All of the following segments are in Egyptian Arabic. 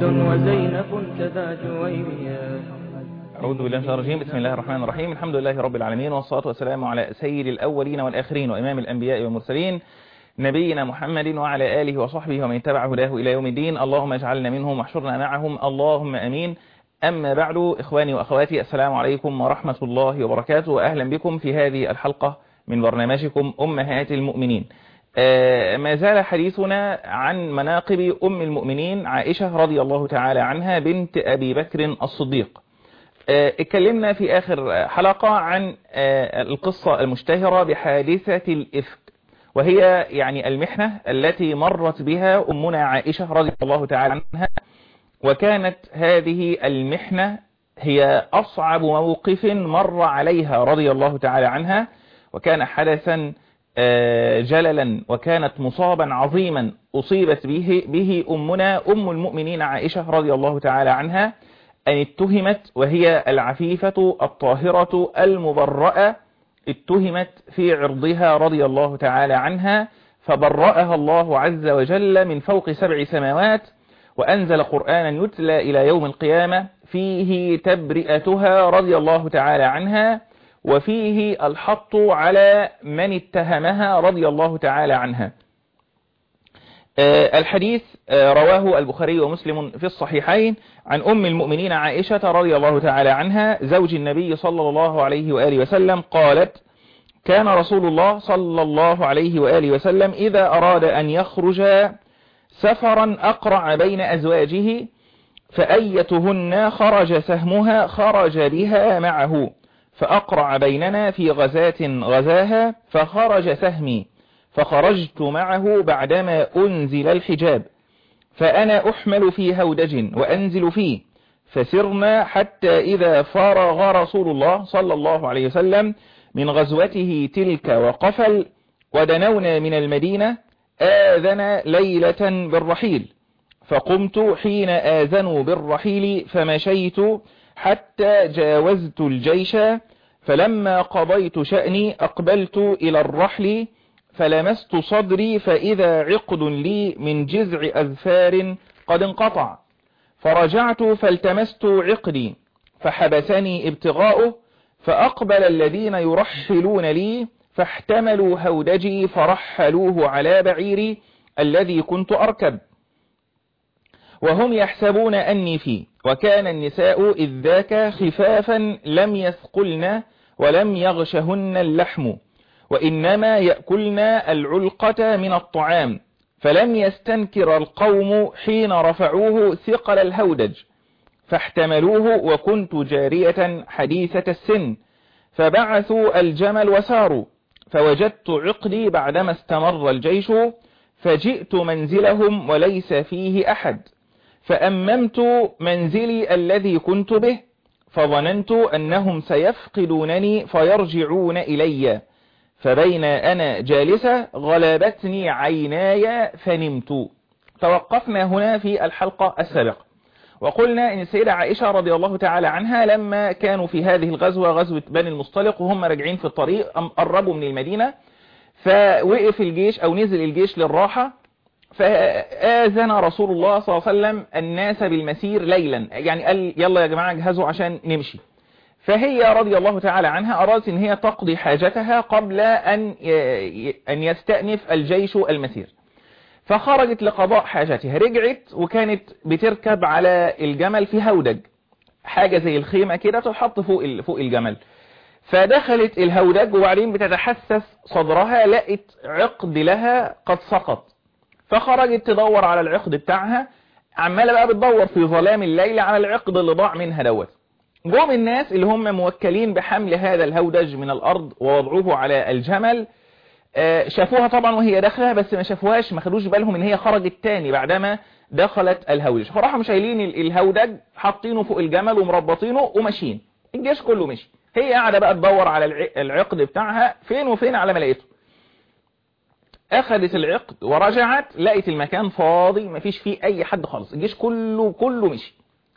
وزينب كذا جويريا أعوذ بالله من الشيطان الرجيم بسم الله الرحمن الرحيم الحمد لله رب العالمين والصلاة والسلام على سيد الأولين والآخرين وإمام الأنبياء والمرسلين نبينا محمد وعلى آله وصحبه ومن تبع هداه إلى يوم الدين اللهم اجعلنا منهم واحشرنا معهم اللهم أمين أما بعد إخواني وأخواتي السلام عليكم ورحمة الله وبركاته وأهلا بكم في هذه الحلقة من برنامجكم أمهات المؤمنين ما زال حديثنا عن مناقب أم المؤمنين عائشة رضي الله تعالى عنها بنت أبي بكر الصديق اتكلمنا في آخر حلقة عن القصة المشتهرة بحادثة الإفك وهي يعني المحنة التي مرت بها أمنا عائشة رضي الله تعالى عنها وكانت هذه المحنة هي أصعب موقف مر عليها رضي الله تعالى عنها وكان حدثا جللا وكانت مصابا عظيما أصيبت به, به أمنا أم المؤمنين عائشة رضي الله تعالى عنها أن اتهمت وهي العفيفة الطاهرة المبرأة اتهمت في عرضها رضي الله تعالى عنها فبرأها الله عز وجل من فوق سبع سماوات وأنزل قرآنا يتلى إلى يوم القيامة فيه تبرئتها رضي الله تعالى عنها وفيه الحط على من اتهمها رضي الله تعالى عنها الحديث رواه البخاري ومسلم في الصحيحين عن أم المؤمنين عائشة رضي الله تعالى عنها زوج النبي صلى الله عليه وآله وسلم قالت كان رسول الله صلى الله عليه وآله وسلم إذا أراد أن يخرج سفرا أقرع بين أزواجه فأيتهن خرج سهمها خرج بها معه فأقرع بيننا في غزاة غزاها فخرج سهمي فخرجت معه بعدما أنزل الحجاب فأنا أحمل في هودج وأنزل فيه فسرنا حتى إذا فرغ رسول الله صلى الله عليه وسلم من غزوته تلك وقفل ودنونا من المدينة آذن ليلة بالرحيل فقمت حين آذنوا بالرحيل فمشيت حتى جاوزت الجيش فلما قضيت شأني أقبلت إلى الرحل فلمست صدري فإذا عقد لي من جذع أذفار قد انقطع فرجعت فالتمست عقدي فحبسني ابتغاؤه فأقبل الذين يرحلون لي فاحتملوا هودجي فرحلوه على بعيري الذي كنت أركب وهم يحسبون أني فيه وكان النساء إذ ذاك خفافا لم يثقلن ولم يغشهن اللحم وإنما يأكلن العلقة من الطعام فلم يستنكر القوم حين رفعوه ثقل الهودج فاحتملوه وكنت جارية حديثة السن فبعثوا الجمل وساروا فوجدت عقدي بعدما استمر الجيش فجئت منزلهم وليس فيه أحد فأممت منزلي الذي كنت به فظننت أنهم سيفقدونني فيرجعون إلي فبين أنا جالسة غلبتني عيناي فنمت توقفنا هنا في الحلقة السابقة وقلنا ان السيدة عائشة رضي الله تعالى عنها لما كانوا في هذه الغزوة غزوة بني المصطلق وهم راجعين في الطريق قربوا من المدينة فوقف الجيش او نزل الجيش للراحة فآذن رسول الله صلى الله عليه وسلم الناس بالمسير ليلا يعني قال يلا يا جماعة اجهزوا عشان نمشي فهي رضي الله تعالى عنها أرادت ان هي تقضي حاجتها قبل أن أن يستأنف الجيش المسير فخرجت لقضاء حاجتها رجعت وكانت بتركب على الجمل في هودج حاجة زي الخيمة كده تحط فوق فوق الجمل فدخلت الهودج وبعدين بتتحسس صدرها لقت عقد لها قد سقط فخرجت تدور على العقد بتاعها عمالة بقى بتدور في ظلام الليل على العقد اللي ضاع منها دوت جم الناس اللي هم موكلين بحمل هذا الهودج من الأرض ووضعوه على الجمل شافوها طبعا وهي داخله بس ما شافوهاش ما خدوش بالهم ان هي خرجت تاني بعدما دخلت الهودج فراحوا شايلين الهودج حاطينه فوق الجمل ومربطينه وماشيين الجيش كله مشي هي قاعده بقى تدور على العقد بتاعها فين وفين على ما لقيته اخذت العقد ورجعت لقيت المكان فاضي مفيش فيه اي حد خالص الجيش كله كله مشي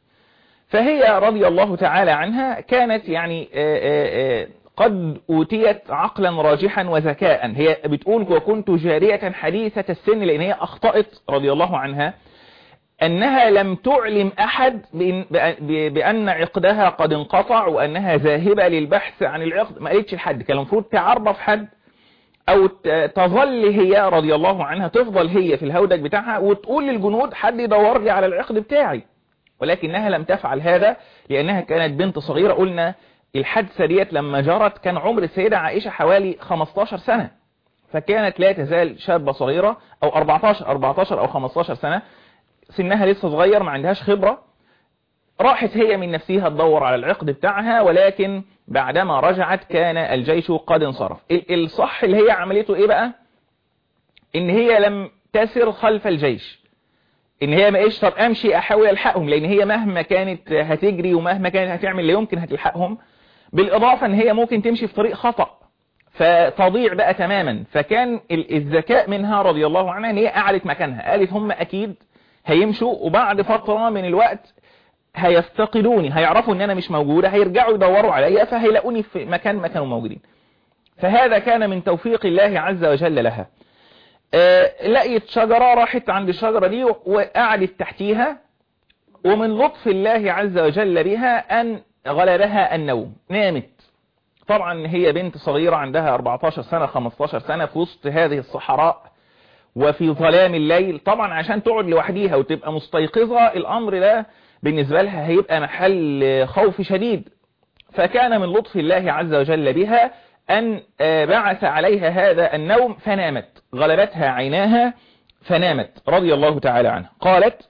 فهي رضي الله تعالى عنها كانت يعني آآ آآ قد أوتيت عقلا راجحا وذكاء هي بتقول وكنت جارية حديثة السن لأن هي أخطأت رضي الله عنها أنها لم تعلم أحد بأن, بأن عقدها قد انقطع وأنها ذاهبة للبحث عن العقد ما قالتش لحد كان المفروض تعرف حد أو تظل هي رضي الله عنها تفضل هي في الهودج بتاعها وتقول للجنود حد يدور لي على العقد بتاعي ولكنها لم تفعل هذا لأنها كانت بنت صغيرة قلنا الحادثة ديت لما جرت كان عمر السيدة عائشة حوالي 15 سنة فكانت لا تزال شابة صغيرة أو 14 14 أو 15 سنة سنها لسه صغير ما عندهاش خبرة راحت هي من نفسها تدور على العقد بتاعها ولكن بعدما رجعت كان الجيش قد انصرف الصح اللي هي عملته ايه بقى ان هي لم تسر خلف الجيش ان هي ما ايش طب امشي احاول الحقهم لان هي مهما كانت هتجري ومهما كانت هتعمل لا يمكن هتلحقهم بالاضافة ان هي ممكن تمشي في طريق خطأ فتضيع بقى تماما فكان الذكاء منها رضي الله عنها ان هي قعدت مكانها قالت هم اكيد هيمشوا وبعد فترة من الوقت هيفتقدوني هيعرفوا ان انا مش موجودة هيرجعوا يدوروا عليا فهيلاقوني في مكان ما كانوا موجودين فهذا كان من توفيق الله عز وجل لها آه لقيت شجرة راحت عند الشجرة دي وقعدت تحتيها ومن لطف الله عز وجل بها أن غلبها النوم نامت طبعا هي بنت صغيرة عندها 14 سنة 15 سنة في وسط هذه الصحراء وفي ظلام الليل طبعا عشان تقعد لوحديها وتبقى مستيقظة الأمر ده بالنسبة لها هيبقى محل خوف شديد فكان من لطف الله عز وجل بها أن بعث عليها هذا النوم فنامت غلبتها عيناها فنامت رضي الله تعالى عنها قالت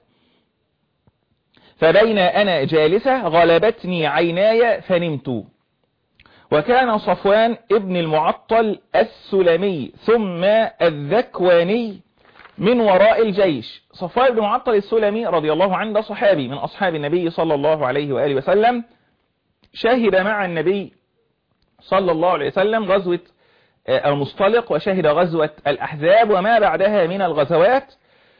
فبين أنا جالسة غلبتني عيناي فنمت وكان صفوان ابن المعطل السلمي ثم الذكواني من وراء الجيش صفوان بن معطل السلمي رضي الله عنه صحابي من أصحاب النبي صلى الله عليه وآله وسلم شهد مع النبي صلى الله عليه وسلم غزوة المصطلق وشهد غزوة الأحزاب وما بعدها من الغزوات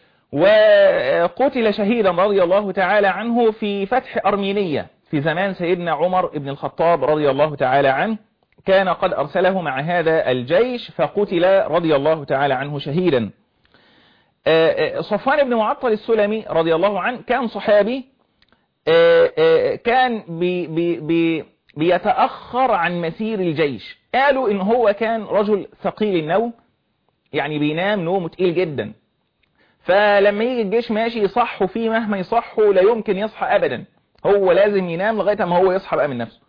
وقتل شهيدا رضي الله تعالى عنه في فتح أرمينية في زمان سيدنا عمر بن الخطاب رضي الله تعالى عنه كان قد أرسله مع هذا الجيش فقتل رضي الله تعالى عنه شهيدا صفوان بن معطل السلمي رضي الله عنه كان صحابي كان بي بي بي بيتأخر عن مسير الجيش قالوا إن هو كان رجل ثقيل النوم يعني بينام نومه تقيل جدا فلما يجي الجيش ماشي يصحوا فيه مهما يصحوا لا يمكن يصحى أبدا هو لازم ينام لغاية ما هو يصحى بقى من نفسه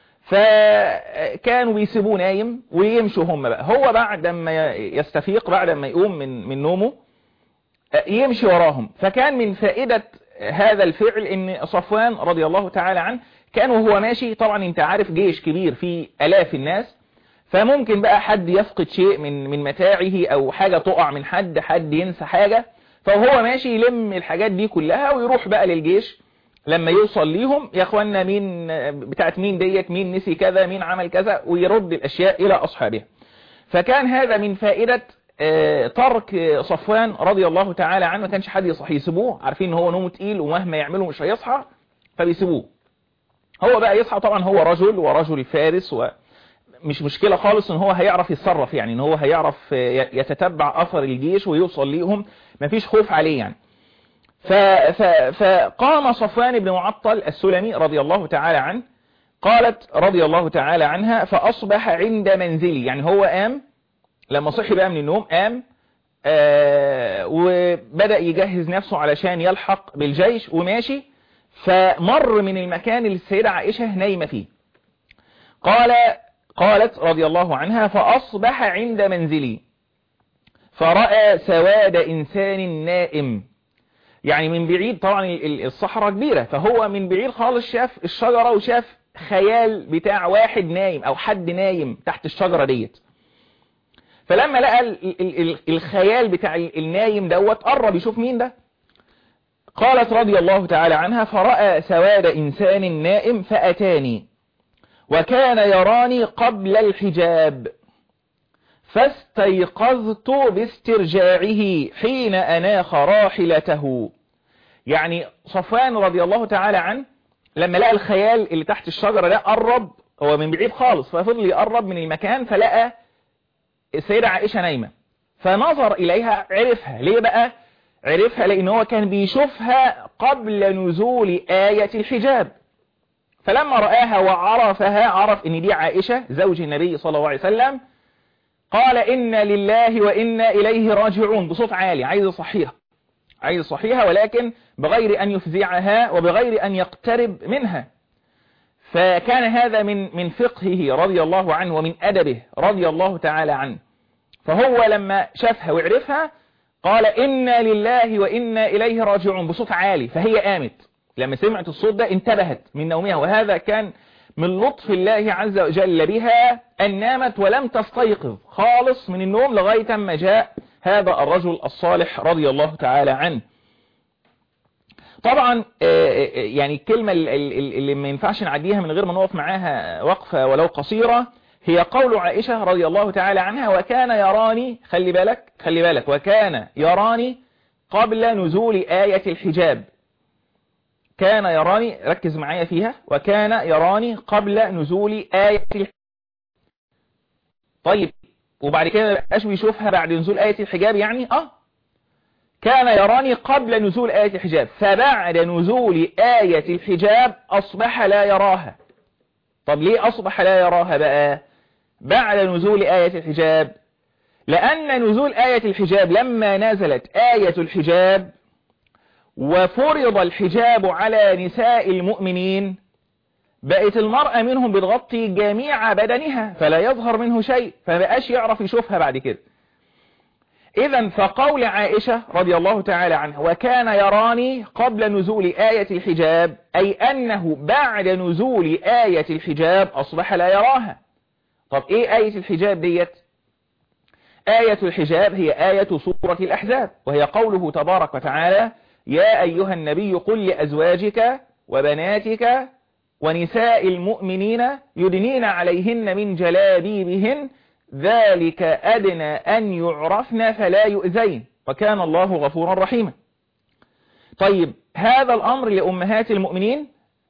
فكانوا بيسيبوه نايم ويمشوا هم بقى هو بعد ما يستفيق بعد ما يقوم من من نومه يمشي وراهم فكان من فائدة هذا الفعل ان صفوان رضي الله تعالى عنه كان وهو ماشي طبعا انت عارف جيش كبير فيه الاف الناس فممكن بقى حد يفقد شيء من من متاعه او حاجة تقع من حد حد ينسى حاجة فهو ماشي يلم الحاجات دي كلها ويروح بقى للجيش لما يوصل ليهم يا اخوانا مين بتاعت مين ديت مين نسي كذا مين عمل كذا ويرد الاشياء الى اصحابها فكان هذا من فائدة ترك صفوان رضي الله تعالى عنه ما كانش حد يصحي يسيبوه عارفين ان هو نومه تقيل ومهما يعمله مش هيصحى فبيسيبوه هو بقى يصحى طبعا هو رجل ورجل فارس ومش مشكلة خالص ان هو هيعرف يتصرف يعني ان هو هيعرف يتتبع اثر الجيش ويوصل ليهم مفيش خوف عليه يعني ف ف فقام صفوان بن معطل السلمي رضي الله تعالى عنه قالت رضي الله تعالى عنها فأصبح عند منزلي يعني هو قام لما صحي بقى من النوم قام آه وبدأ يجهز نفسه علشان يلحق بالجيش وماشي فمر من المكان اللي السيدة عائشة نايمة فيه قال قالت رضي الله عنها فأصبح عند منزلي فرأى سواد إنسان نائم يعني من بعيد طبعا الصحراء كبيرة فهو من بعيد خالص شاف الشجرة وشاف خيال بتاع واحد نايم او حد نايم تحت الشجرة ديت فلما لقى ال ال ال الخيال بتاع النايم دوت قرب يشوف مين ده قالت رضي الله تعالى عنها فرأى سواد إنسان نائم فأتاني وكان يراني قبل الحجاب فاستيقظت باسترجاعه حين أناخ راحلته يعني صفوان رضي الله تعالى عنه لما لقى الخيال اللي تحت الشجرة ده قرب هو من بعيد خالص ففضل يقرب من المكان فلقى السيدة عائشة نايمة فنظر إليها عرفها ليه بقى عرفها لأن هو كان بيشوفها قبل نزول آية الحجاب فلما رآها وعرفها عرف ان دي عائشة زوج النبي صلى الله عليه وسلم قال إنا لله وإنا إليه راجعون بصوت عالي عايز يصحيها عايز يصحيها ولكن بغير أن يفزعها وبغير أن يقترب منها فكان هذا من من فقهه رضي الله عنه ومن أدبه رضي الله تعالى عنه فهو لما شافها وعرفها قال إنا لله وإنا إليه راجعون بصوت عالي فهي قامت لما سمعت الصوت ده انتبهت من نومها وهذا كان من لطف الله عز وجل بها أن نامت ولم تستيقظ خالص من النوم لغاية ما جاء هذا الرجل الصالح رضي الله تعالى عنه طبعا يعني الكلمة اللي ما ينفعش نعديها من غير ما نقف معاها وقفة ولو قصيرة هي قول عائشة رضي الله تعالى عنها وكان يراني خلي بالك خلي بالك وكان يراني قبل نزول آية الحجاب كان يراني ركز معايا فيها وكان يراني قبل نزول آية الحجاب طيب وبعد كده مبقاش بيشوفها بعد نزول آية الحجاب يعني اه كان يراني قبل نزول آية الحجاب فبعد نزول آية الحجاب أصبح لا يراها طب ليه أصبح لا يراها بقى بعد نزول آية الحجاب لأن نزول آية الحجاب لما نزلت آية الحجاب وفرض الحجاب على نساء المؤمنين بقت المرأة منهم بتغطي جميع بدنها فلا يظهر منه شيء فبقاش يعرف يشوفها بعد كده إذا فقول عائشة رضي الله تعالى عنها وكان يراني قبل نزول آية الحجاب أي أنه بعد نزول آية الحجاب أصبح لا يراها طب إيه آية الحجاب ديت آية الحجاب هي آية سورة الأحزاب وهي قوله تبارك وتعالى يا أيها النبي قل لأزواجك وبناتك ونساء المؤمنين يدنين عليهن من جلابيبهن ذلك أدنى أن يعرفن فلا يؤذين وكان الله غفورا رحيما طيب هذا الأمر لأمهات المؤمنين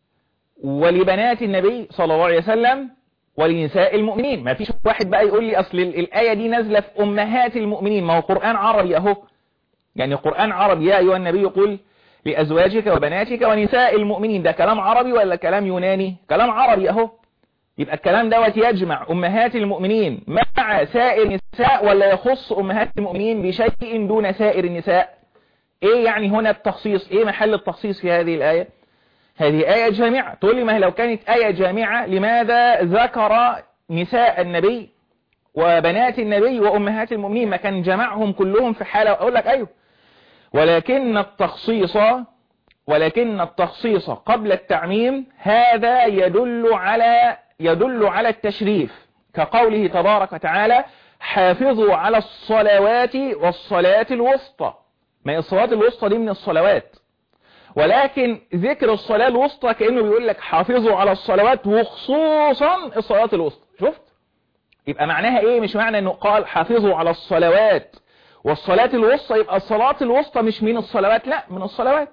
ولبنات النبي صلى الله عليه وسلم ولنساء المؤمنين ما فيش واحد بقى يقول لي أصل الآية دي نازلة في أمهات المؤمنين ما هو قرآن عربي أهو يعني قرآن عربي يا أيها النبي قل لأزواجك وبناتك ونساء المؤمنين ده كلام عربي ولا كلام يوناني كلام عربي أهو يبقى الكلام دوت يجمع أمهات المؤمنين مع سائر النساء ولا يخص أمهات المؤمنين بشيء دون سائر النساء إيه يعني هنا التخصيص إيه محل التخصيص في هذه الآية هذه آية جامعة تقول لي ما لو كانت آية جامعة لماذا ذكر نساء النبي وبنات النبي وأمهات المؤمنين ما كان جمعهم كلهم في حالة أقول لك أيوه ولكن التخصيص ولكن التخصيص قبل التعميم هذا يدل على يدل على التشريف كقوله تبارك وتعالى حافظوا على الصلوات والصلاة الوسطى ما الصلاة الوسطى دي من الصلوات ولكن ذكر الصلاة الوسطى كأنه بيقول لك حافظوا على الصلوات وخصوصا الصلاة الوسطى شفت يبقى معناها ايه مش معنى انه قال حافظوا على الصلوات والصلاة الوسطى يبقى الصلاة الوسطى مش من الصلوات لا من الصلوات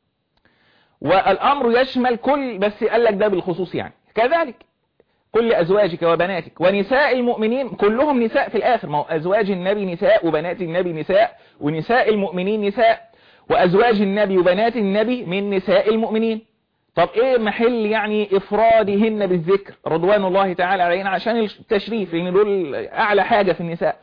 والأمر يشمل كل بس قال لك ده بالخصوص يعني كذلك كل أزواجك وبناتك ونساء المؤمنين كلهم نساء في الآخر ما هو أزواج النبي نساء وبنات النبي نساء ونساء المؤمنين نساء وأزواج النبي وبنات النبي من نساء المؤمنين طب ايه محل يعني افرادهن بالذكر رضوان الله تعالى علينا عشان التشريف لان دول اعلى حاجة في النساء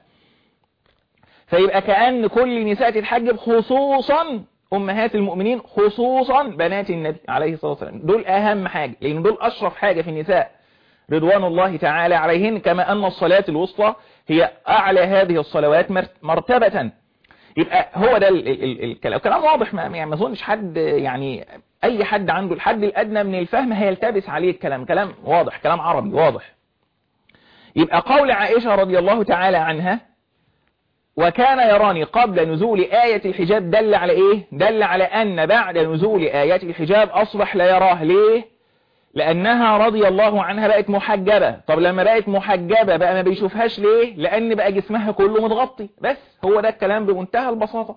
فيبقى كأن كل نساء تتحجب خصوصا أمهات المؤمنين خصوصا بنات النبي عليه الصلاة والسلام دول أهم حاجة لأن دول أشرف حاجة في النساء رضوان الله تعالى عليهن كما أن الصلاة الوسطى هي أعلى هذه الصلوات مرتبة يبقى هو ده الكلام كلام واضح ما يعني ما اظنش حد يعني أي حد عنده الحد الأدنى من الفهم هيلتبس عليه الكلام كلام واضح كلام عربي واضح يبقى قول عائشة رضي الله تعالى عنها وكان يراني قبل نزول آية الحجاب دل على إيه؟ دل على أن بعد نزول آيات الحجاب أصبح لا يراه ليه؟ لأنها رضي الله عنها بقت محجبة طب لما بقت محجبة بقى ما بيشوفهاش ليه؟ لأن بقى جسمها كله متغطي بس هو ده الكلام بمنتهى البساطة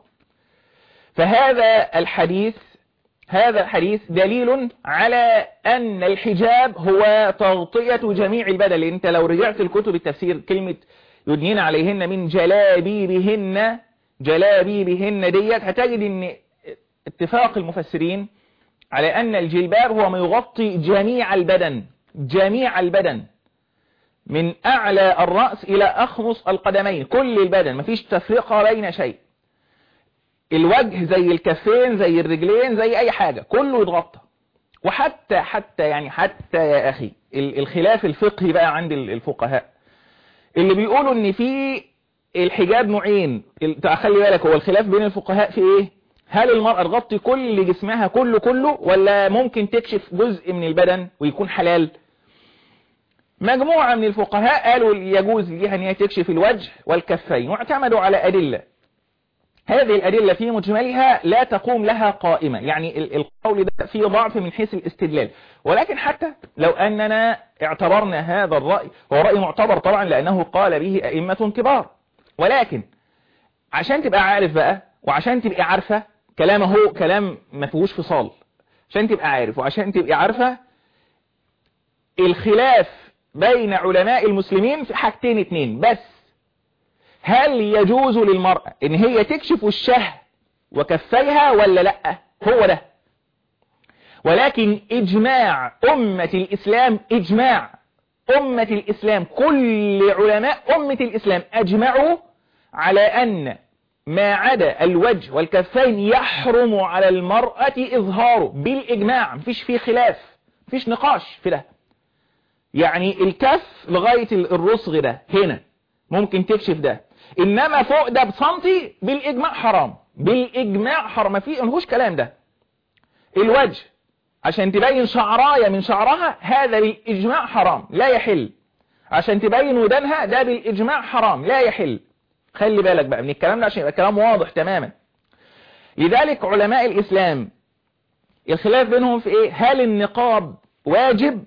فهذا الحديث هذا الحديث دليل على أن الحجاب هو تغطية جميع البدن لأن انت لو رجعت الكتب التفسير كلمة يدنين عليهن من جلابيبهن جلابيبهن ديت هتجد ان اتفاق المفسرين على ان الجلباب هو ما يغطي جميع البدن جميع البدن من اعلى الرأس الى اخمص القدمين كل البدن مفيش تفرقة بين شيء الوجه زي الكفين زي الرجلين زي اي حاجة كله يتغطى وحتى حتى يعني حتى يا اخي الخلاف الفقهي بقى عند الفقهاء اللي بيقولوا ان في الحجاب نوعين خلي بالك هو الخلاف بين الفقهاء في ايه هل المرأة تغطي كل جسمها كله كله ولا ممكن تكشف جزء من البدن ويكون حلال مجموعة من الفقهاء قالوا يجوز ليها ان هي تكشف الوجه والكفين واعتمدوا على أدلة هذه الأدلة في مجملها لا تقوم لها قائمة يعني القول ده فيه ضعف من حيث الاستدلال ولكن حتى لو أننا اعتبرنا هذا الرأي هو رأي معتبر طبعا لأنه قال به أئمة كبار ولكن عشان تبقى عارف بقى وعشان تبقى عارفة كلامه هو كلام ما فيهوش فصال عشان تبقى عارف وعشان تبقى عارفة الخلاف بين علماء المسلمين في حاجتين اتنين بس هل يجوز للمرأة ان هي تكشف الشه وكفيها ولا لا هو ده ولكن اجماع امة الاسلام اجماع امة الاسلام كل علماء امة الاسلام اجمعوا على ان ما عدا الوجه والكفين يحرم على المرأة اظهاره بالاجماع مفيش فيه خلاف مفيش نقاش في ده يعني الكف لغاية الرسغ ده هنا ممكن تكشف ده انما فوق ده بسنتي بالاجماع حرام بالاجماع حرام ما فيه مفيش كلام ده الوجه عشان تبين شعراية من شعرها هذا بالاجماع حرام لا يحل عشان تبين ودانها ده بالاجماع حرام لا يحل خلي بالك بقى من الكلام ده عشان يبقى الكلام واضح تماما لذلك علماء الاسلام الخلاف بينهم في ايه هل النقاب واجب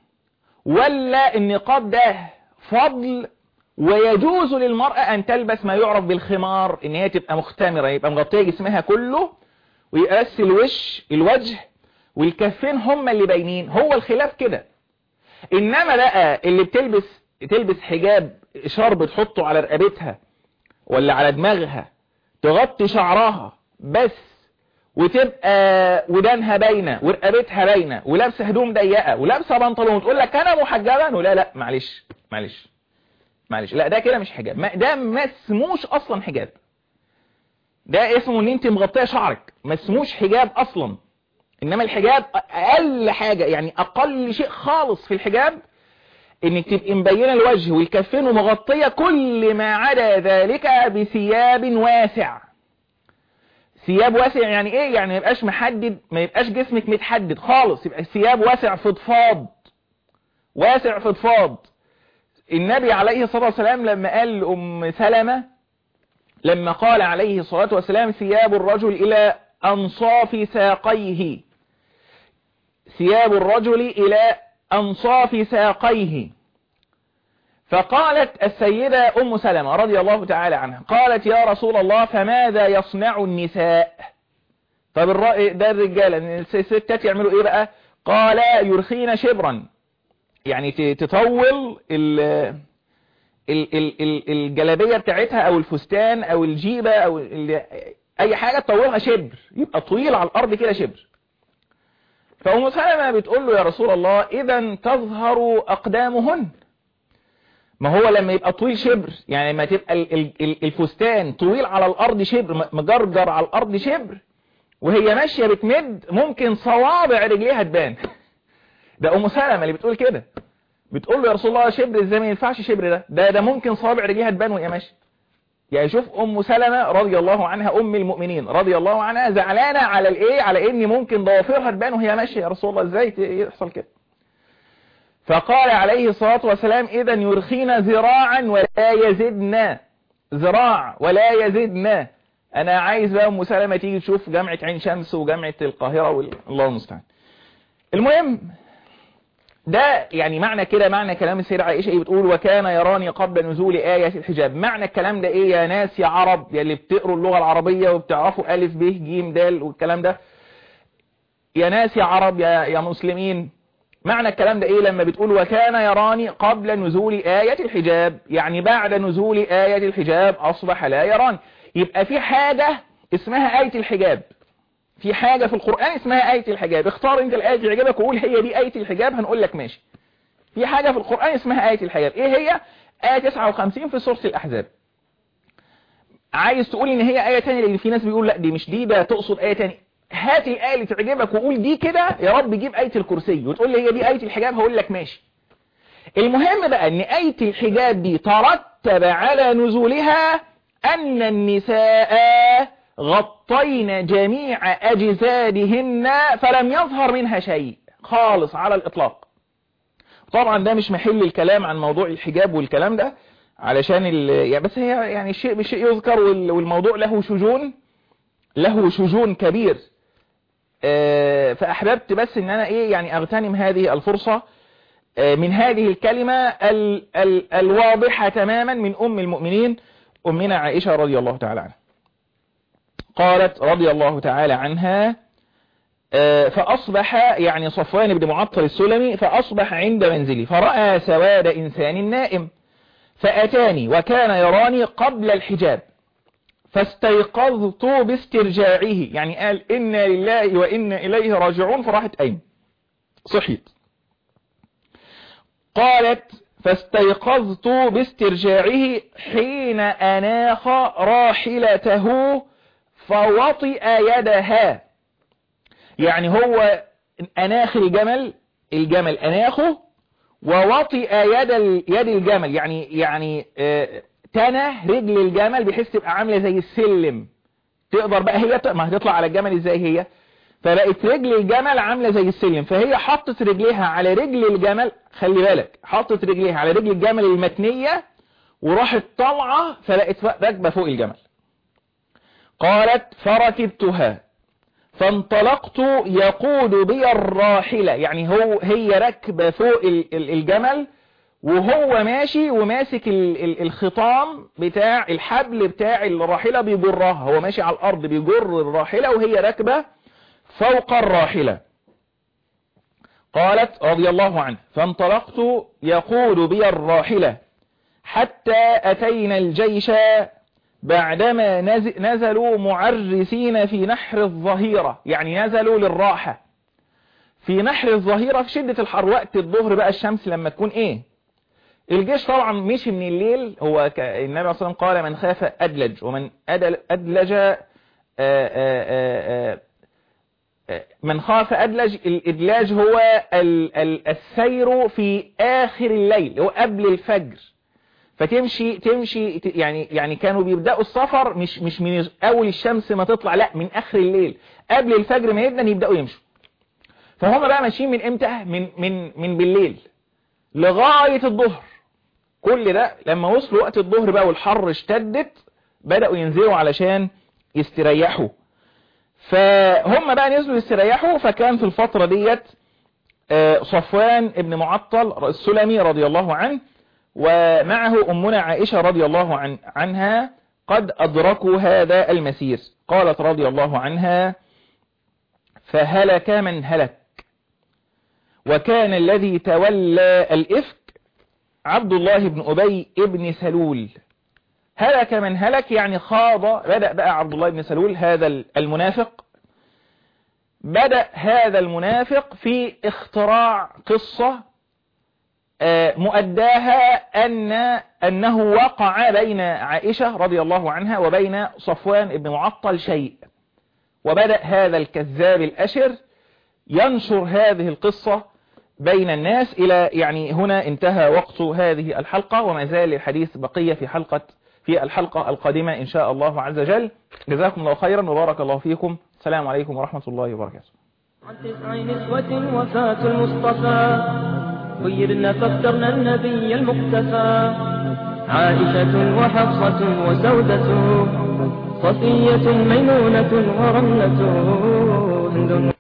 ولا النقاب ده فضل ويجوز للمرأة أن تلبس ما يعرف بالخمار إن هي تبقى مختمرة يبقى مغطية جسمها كله ويقاس الوش الوجه والكفين هم اللي باينين هو الخلاف كده إنما بقى اللي بتلبس تلبس حجاب شرب تحطه على رقبتها ولا على دماغها تغطي شعرها بس وتبقى ودانها باينه ورقبتها باينه ولابسه هدوم ضيقه ولابسه بنطلون تقول لك انا محجبه ولا لا معلش معلش معلش لا ده كده مش حجاب ما ده ما اسموش اصلا حجاب ده اسمه ان انت مغطيه شعرك ما اسموش حجاب اصلا انما الحجاب اقل حاجه يعني اقل شيء خالص في الحجاب انك تبقي مبينه الوجه والكفين ومغطيه كل ما عدا ذلك بثياب واسع ثياب واسع يعني ايه يعني ما يبقاش محدد ما يبقاش جسمك متحدد خالص يبقى ثياب واسع فضفاض واسع فضفاض النبي عليه الصلاة والسلام لما قال لأم سلمة لما قال عليه الصلاة والسلام ثياب الرجل إلى أنصاف ساقيه ثياب الرجل إلى أنصاف ساقيه فقالت السيدة أم سلمة رضي الله تعالى عنها قالت يا رسول الله فماذا يصنع النساء طب الرأي ده الرجال الستات يعملوا ايه بقى قال يرخين شبرا يعني تطول ال ال ال ال الجلابية بتاعتها او الفستان او الجيبة او اي حاجة تطولها شبر يبقى طويل على الارض كده شبر فأم سلمة بتقول له يا رسول الله اذا تظهر اقدامهن ما هو لما يبقى طويل شبر يعني لما تبقى الفستان طويل على الارض شبر مجرجر على الارض شبر وهي ماشية بتمد ممكن صوابع رجليها تبان ده ام سلمة اللي بتقول كده بتقول له يا رسول الله شبر ازاي ما ينفعش شبر ده ده ده ممكن صوابع رجليها تبان وهي ماشيه يعني شوف ام سلمة رضي الله عنها ام المؤمنين رضي الله عنها زعلانة على الايه على ان ممكن ضوافرها تبان وهي ماشيه يا رسول الله ازاي يحصل كده فقال عليه الصلاة والسلام إذا يرخين ذراعا ولا يزدنا ذراع ولا يزدنا أنا عايز بقى أم سلمة تيجي تشوف جامعة عين شمس وجامعة القاهرة والله المستعان المهم ده يعني معنى كده معنى كلام السيدة عائشة ايه بتقول وكان يراني قبل نزول آية الحجاب معنى الكلام ده ايه يا ناس يا عرب يا اللي بتقروا اللغة العربية وبتعرفوا ألف ب ج د والكلام ده يا ناس يا عرب يا, يا مسلمين معنى الكلام ده ايه لما بتقول وكان يراني قبل نزول آية الحجاب يعني بعد نزول آية الحجاب أصبح لا يراني يبقى في حاجة اسمها آية الحجاب في حاجة في القرآن اسمها آية الحجاب اختار انت الآية اللي تعجبك وقول هي دي آية الحجاب هنقول لك ماشي في حاجة في القرآن اسمها آية الحجاب ايه هي آية 59 في سورة الأحزاب عايز تقول ان هي آية تانية لان في ناس بيقول لا دي مش دي ده تقصد آية تانية هات الآية اللي تعجبك وقول دي كده يا رب جيب آية الكرسي وتقول لي هي دي آية الحجاب هقول لك ماشي المهم بقى ان آية الحجاب دي ترتب على نزولها أن النساء غطين جميع أجسادهن فلم يظهر منها شيء خالص على الإطلاق طبعا ده مش محل الكلام عن موضوع الحجاب والكلام ده علشان ال... يعني بس هي يعني الشيء بالشيء يذكر وال... والموضوع له شجون له شجون كبير آه، فأحببت بس ان انا ايه يعني اغتنم هذه الفرصة آه، من هذه الكلمة ال... ال... الواضحة تماما من ام المؤمنين امنا عائشة رضي الله تعالى عنها قالت رضي الله تعالى عنها آه، فأصبح يعني صفوان بن معطل السلمي فأصبح عند منزلي فرأى سواد إنسان نائم فأتاني وكان يراني قبل الحجاب فاستيقظت باسترجاعه يعني قال إنا لله وإنا إليه راجعون فراحت أين صحيت قالت فاستيقظت باسترجاعه حين أناخ راحلته فوطئ يدها يعني هو أناخ الجمل الجمل أناخه ووطئ يد يد الجمل يعني يعني آه تنه رجل الجمل بحيث تبقى عاملة زي السلم تقدر بقى هي ما هتطلع على الجمل ازاي هي فبقت رجل الجمل عاملة زي السلم فهي حطت رجليها على رجل الجمل خلي بالك حطت رجليها على رجل الجمل المتنية وراحت طالعة فبقت راكبة فوق الجمل قالت فركبتها فانطلقت يقود بي الراحلة يعني هو هي راكبة فوق الجمل وهو ماشي وماسك الخطام بتاع الحبل بتاع الراحلة بيجرها هو ماشي على الأرض بيجر الراحلة وهي راكبة فوق الراحلة قالت رضي الله عنه فانطلقت يقود بي الراحلة حتى أتينا الجيش بعدما نزلوا معرسين في نحر الظهيرة يعني نزلوا للراحة في نحر الظهيرة في شدة الحر وقت الظهر بقى الشمس لما تكون ايه الجيش طبعا مشي من الليل هو ك... النبي صلى الله عليه وسلم قال من خاف أدلج ومن أدلج آآ آآ آآ من خاف أدلج الإدلاج هو السير في آخر الليل هو قبل الفجر فتمشي تمشي يعني يعني كانوا بيبدأوا السفر مش مش من أول الشمس ما تطلع لا من آخر الليل قبل الفجر ما يبدأ يبدأوا يمشوا فهم بقى ماشيين من امتى من من من بالليل لغاية الظهر كل ده لما وصلوا وقت الظهر بقى والحر اشتدت بدأوا ينزلوا علشان يستريحوا فهم بقى نزلوا يستريحوا فكان في الفترة ديت صفوان ابن معطل السلمي رضي الله عنه ومعه أمنا عائشة رضي الله عن عنها قد أدركوا هذا المسير قالت رضي الله عنها فهلك من هلك وكان الذي تولى الإفك عبد الله بن أبي ابن سلول هلك من هلك يعني خاض بدأ بقى عبد الله بن سلول هذا المنافق بدأ هذا المنافق في اختراع قصة مؤداها أن أنه وقع بين عائشة رضي الله عنها وبين صفوان بن معطل شيء وبدأ هذا الكذاب الأشر ينشر هذه القصة بين الناس إلى يعني هنا انتهى وقت هذه الحلقة وما زال الحديث بقية في حلقة في الحلقة القادمة إن شاء الله عز وجل جزاكم الله خيرا وبارك الله فيكم السلام عليكم ورحمة الله وبركاته عن تسع نسوة وفاة المصطفى خيرنا فاخترنا النبي المقتفى عائشة وحفصة وسودة صفية ميمونة ورملة هند